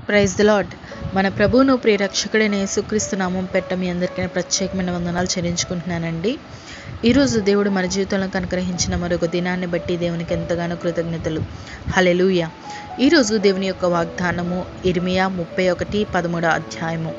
praise the lord మన ప్రభువును ప్రియరక్షకుడైన యేసుక్రీస్తు నామం పెట్ట మీ అందరికీ ప్రత్యేకమైన వందనాలు చెల్లించుకుంటున్నానండి ఈరోజు దేవుడు మన జీవితంలో అనుగ్రహించిన మరొక దినాన్ని బట్టి దేవునికి ఎంతగానో కృతజ్ఞతలు హలెలూయ ఈరోజు దేవుని యొక్క వాగ్దానము ఇర్మియా ముప్పై ఒకటి పదమూడో అధ్యాయము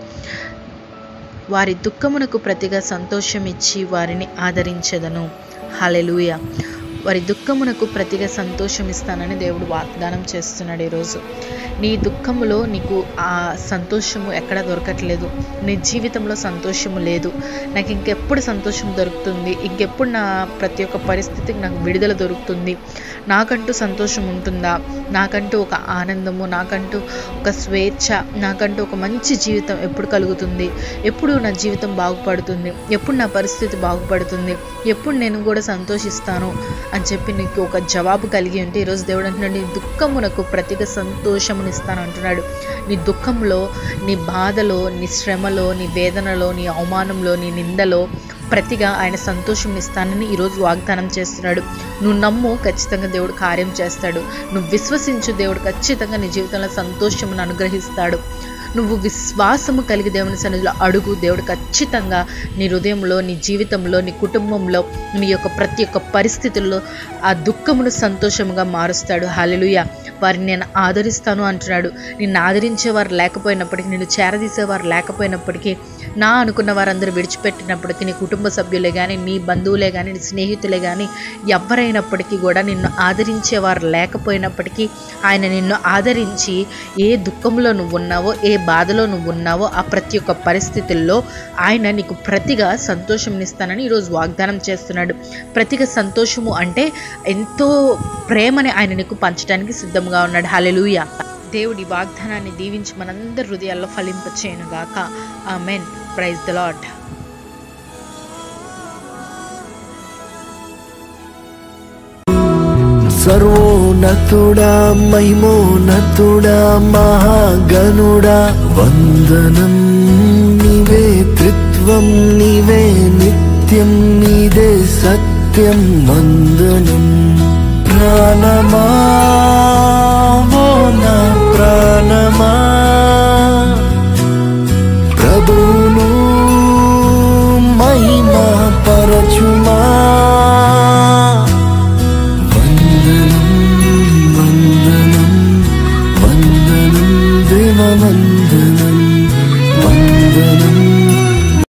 వారి దుఃఖమునకు ప్రతిగా సంతోషం ఇచ్చి వారిని ఆదరించదను హలెలూయ వారి దుఃఖమునకు ప్రతిగా సంతోషం ఇస్తానని దేవుడు వాగ్దానం చేస్తున్నాడు ఈరోజు నీ దుఃఖములో నీకు ఆ సంతోషము ఎక్కడ దొరకట్లేదు నీ జీవితంలో సంతోషము లేదు నాకు ఇంకెప్పుడు సంతోషం దొరుకుతుంది ఇంకెప్పుడు నా ప్రతి ఒక్క పరిస్థితికి నాకు విడుదల దొరుకుతుంది నాకంటూ సంతోషం ఉంటుందా నాకంటూ ఒక ఆనందము నాకంటూ ఒక స్వేచ్ఛ నాకంటూ ఒక మంచి జీవితం ఎప్పుడు కలుగుతుంది ఎప్పుడు నా జీవితం బాగుపడుతుంది ఎప్పుడు నా పరిస్థితి బాగుపడుతుంది ఎప్పుడు నేను కూడా సంతోషిస్తాను అని చెప్పి నీకు ఒక జవాబు కలిగి ఉంటే ఈరోజు దేవుడు అంటున్నాడు నీ దుఃఖమునకు ప్రతిగా సంతోషమును ఇస్తాను అంటున్నాడు నీ దుఃఖంలో నీ బాధలో నీ శ్రమలో నీ వేదనలో నీ అవమానంలో నీ నిందలో ప్రతిగా ఆయన సంతోషం ఇస్తానని ఈరోజు వాగ్దానం చేస్తున్నాడు నువ్వు నమ్ము ఖచ్చితంగా దేవుడు కార్యం చేస్తాడు నువ్వు విశ్వసించు దేవుడు ఖచ్చితంగా నీ జీవితంలో సంతోషమును అనుగ్రహిస్తాడు నువ్వు విశ్వాసము కలిగి దేవుని సన్నిధిలో అడుగు దేవుడు ఖచ్చితంగా నీ హృదయంలో నీ జీవితంలో నీ కుటుంబంలో నీ యొక్క ప్రతి ఒక్క పరిస్థితుల్లో ఆ దుఃఖమును సంతోషముగా మారుస్తాడు హాలెలుయ వారిని నేను ఆదరిస్తాను అంటున్నాడు నిన్ను ఆదరించేవారు లేకపోయినప్పటికీ నిన్ను చేరదీసేవారు లేకపోయినప్పటికీ నా అనుకున్న వారందరూ విడిచిపెట్టినప్పటికీ నీ కుటుంబ సభ్యులే కానీ నీ బంధువులే కానీ నీ స్నేహితులే కానీ ఎవరైనప్పటికీ కూడా నిన్ను ఆదరించేవారు లేకపోయినప్పటికీ ఆయన నిన్ను ఆదరించి ఏ దుఃఖంలో నువ్వు ఉన్నావో ఏ బాధలో నువ్వు ఉన్నావో ఆ ప్రతి ఒక్క పరిస్థితుల్లో ఆయన నీకు ప్రతిగా సంతోషం ఇస్తానని ఈరోజు వాగ్దానం చేస్తున్నాడు ప్రతిగా సంతోషము అంటే ఎంతో ప్రేమని ఆయన నీకు పంచడానికి సిద్ధంగా ఉన్నాడు హలెలుయ దేవుడి వాగ్దానాన్ని దీవించి మనందరి హృదయాల్లో ఫలింపచేయనుగాక ఆ మెన్ ప్రైజ్ ద లాట్ సర్వోన్నతుడా మహిమోన్నతుడా మహాగణుడా వందనం నీవే త్రిత్వం నీవే నిత్యం నీదే సత్యం వందనం ప్రాణమా